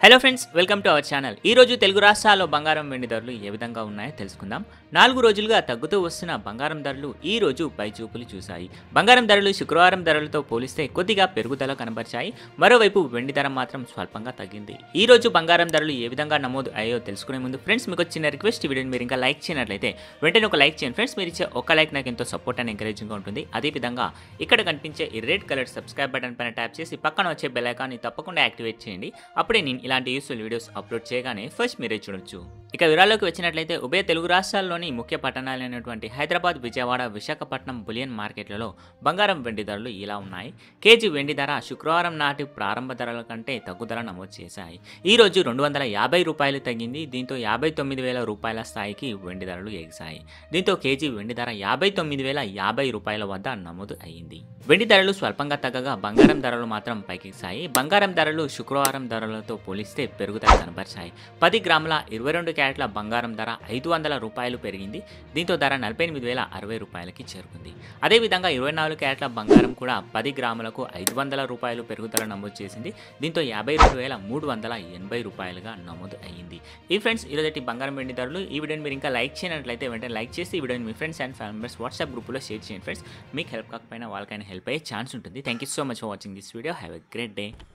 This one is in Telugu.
hello friends welcome to our channel ఈ రోజు తెలుగు రాష్ట్రాల్లో బంగారం వెండి ధరలు ఏ విధంగా ఉన్నాయో తెలుసుకుందాం నాలుగు రోజులుగా తగ్గుతూ వస్తున్న బంగారం ధరలు ఈ రోజు పై చూపులు చూశాయి బంగారం ధరలు శుక్రవారం ధరలతో పోలిస్తే కొద్దిగా పెరుగుదల కనబరిచాయి మరోవైపు వెండి ధర మాత్రం స్వల్పంగా తగ్గింది ఈ రోజు బంగారం ధరలు ఏ విధంగా నమోదు అయ్యో తెలుసుకునే ముందు ఫ్రెండ్స్ మీకు ఒక చిన్న రిక్వెస్ట్ ఈ వీడియోని మీరు ఇంకా లైక్ చేయనట్లయితే వెంటనే ఒక లైక్ చేయండి ఫ్రెండ్స్ మీరు ఇచ్చే ఒక లైక్ నాకు ఎంతో సపోర్ట్ అండ్ ఎంకరేజింగ్గా ఉంటుంది అదేవిధంగా ఇక్కడ కనిపించే ఈ రెడ్ కలర్ సబ్స్క్రైబ్ బటన్ పైన ట్యాప్ చేసి పక్కన వచ్చే బెల్ ఐకాన్ని తప్పకుండా యాక్టివేట్ చేయండి అప్పుడే నేను ఇలాంటి యూస్ఫుల్ వీడియోస్ అప్లోడ్ చేయగానే ఫస్ట్ మీరే చూడొచ్చు ఇక వివరాల్లోకి వచ్చినట్లయితే ఉభయ తెలుగు రాష్ట్రాల్లోని ముఖ్య పట్టణాలైనటువంటి హైదరాబాద్ విజయవాడ విశాఖపట్నం బులియన్ మార్కెట్లలో బంగారం వెండి ధరలు ఇలా ఉన్నాయి కేజీ వెండి ధర శుక్రవారం నాటి ప్రారంభ ధరల కంటే తగ్గుదల నమోదు చేశాయి ఈ రోజు రెండు వందల యాభై రూపాయలు తగ్గింది దీంతో యాభై తొమ్మిది వేల రూపాయల స్థాయికి వెండి ధరలు ఎగిశాయి దీంతో కేజీ వెండి ధర యాభై తొమ్మిది వేల యాభై రూపాయల వద్ద నమోదు అయ్యింది వెండి ధరలు స్వల్పంగా తగ్గగా బంగారం ధరలు మాత్రం పైకెక్కాయి బంగారం ధరలు శుక్రవారం ధరలతో పోలిస్తే పెరుగుదల కనబరిచాయి పది గ్రాముల ఇరవై రెండు క్యారెట్ల బంగారం ధర ఐదు వందల రూపాయలు పెరిగింది దీంతో ధర నలభై ఎనిమిది వేల అరవై రూపాయలకి చేరుకుంది అదేవిధంగా ఇరవై నాలుగు క్యారెట్ల బంగారం కూడా పది గ్రాములకు ఐదు వందల రూపాయలు పెరుగుదల నమోదు చేసింది దీంతో యాభై రెండు వేల మూడు వందల ఎనభై రూపాయలుగా నమోదు అయ్యింది ఈ ఫ్రెండ్స్ ఈరోజు బంగారం వెండి ధరలు ఈ వీడియోని మీరు ఇంకా లైక్ చేయనట్లయితే వెంటనే లైక్ చేసి ఈ వీడియోని మీ friends and family members WhatsApp గ్రూప్లో షేర్ చేయండి ఫ్రెండ్స్ మీకు హెల్ప్ కాకపోయినా వాళ్ళకైనా హెల్ప్ అయ్యే ఛాన్స్ ఉంటుంది thank you so much for watching this video have a great day